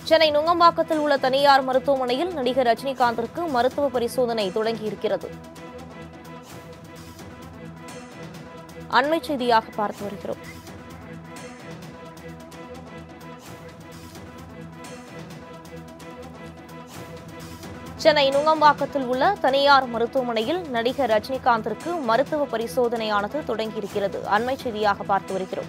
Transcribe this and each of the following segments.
சென்னை நுங்கம்பாக்கத்தில் உள்ள தனியார் மருத்துவமனையில் நடிகர் ரஜினிகாந்திற்கு மருத்துவ பரிசோதனை தொடங்கியிருக்கிறது அண்மை செய்தியாக பார்த்து வருகிறோம் சென்னை நுங்கம்பாக்கத்தில் உள்ள தனியார் மருத்துவமனையில் நடிகர் ரஜினிகாந்திற்கு மருத்துவ பரிசோதனையானது தொடங்கியிருக்கிறது அண்மை செய்தியாக பார்த்து வருகிறோம்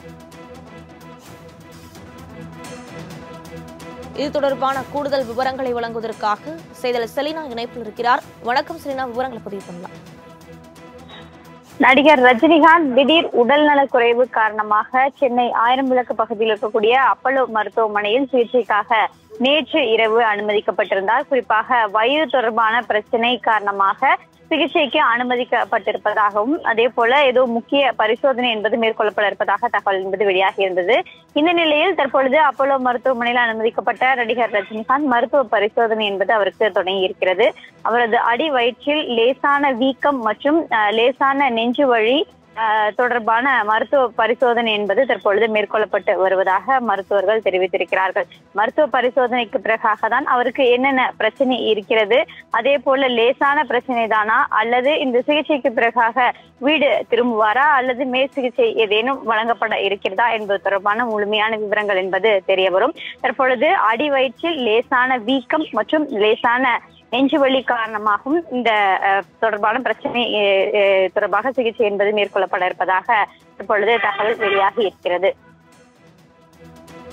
இது தொடர்பான கூடுதல் விவரங்களை வழங்குவதற்காக செய்தல் செலினா இணைப்பில் இருக்கிறார் வணக்கம் செலினா விவரங்களை பதிவு பண்ணலாம் நடிகர் ரஜினிகாந்த் திடீர் உடல்நலக் குறைவு காரணமாக சென்னை ஆயிரம் விளக்கு பகுதியில் இருக்கக்கூடிய அப்பல்லோ மருத்துவமனையில் சிகிச்சைக்காக நேற்று இரவு அனுமதிக்கப்பட்டிருந்தார் குறிப்பாக வயிறு தொடர்பான பிரச்சனை காரணமாக சிகிச்சைக்கு அனுமதிக்கப்பட்டிருப்பதாகவும் அதே போல ஏதோ முக்கிய பரிசோதனை என்பது மேற்கொள்ளப்பட இருப்பதாக தகவல் என்பது வெளியாகி இருந்தது இந்த நிலையில் தற்பொழுது அப்போலோ மருத்துவமனையில் அனுமதிக்கப்பட்ட நடிகர் ரஜினிகாந்த் மருத்துவ பரிசோதனை என்பது அவருக்கு தொடங்கி இருக்கிறது அவரது அடி வயிற்றில் லேசான வீக்கம் மற்றும் அஹ், லேசான நெஞ்சு வழி அஹ், தொடர்பான மருத்துவ பரிசோதனை என்பது தற்பொழுது மேற்கொள்ளப்பட்டு வருவதாக மருத்துவர்கள் தெரிவித்திருக்கிறார்கள் மருத்துவ பரிசோதனைக்கு பிறகாக தான் அவருக்கு என்னென்ன பிரச்சனை இருக்கிறது அதே போல லேசான பிரச்சனை தானா அல்லது இந்த சிகிச்சைக்கு பிறகாக வீடு திரும்புவாரா அல்லது மேல் சிகிச்சை ஏதேனும் வழங்கப்பட இருக்கிறதா என்பது தொடர்பான முழுமையான விவரங்கள் என்பது தெரிய வரும் தற்பொழுது அடி வயிற்றில் லேசான வீக்கம் மற்றும் லேசான நெஞ்சுவலி காரணமாகவும் இந்த அஹ், தொடர்பான பிரச்சனை அஹ், அஹ், தொடர்பாக சிகிச்சை என்பது மேற்கொள்ளப்பட இருப்பதாக இப்பொழுது தகவல் வெளியாகி இருக்கிறது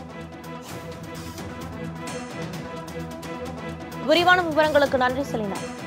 விரிவான விவரங்களுக்கு நன்றி செலினா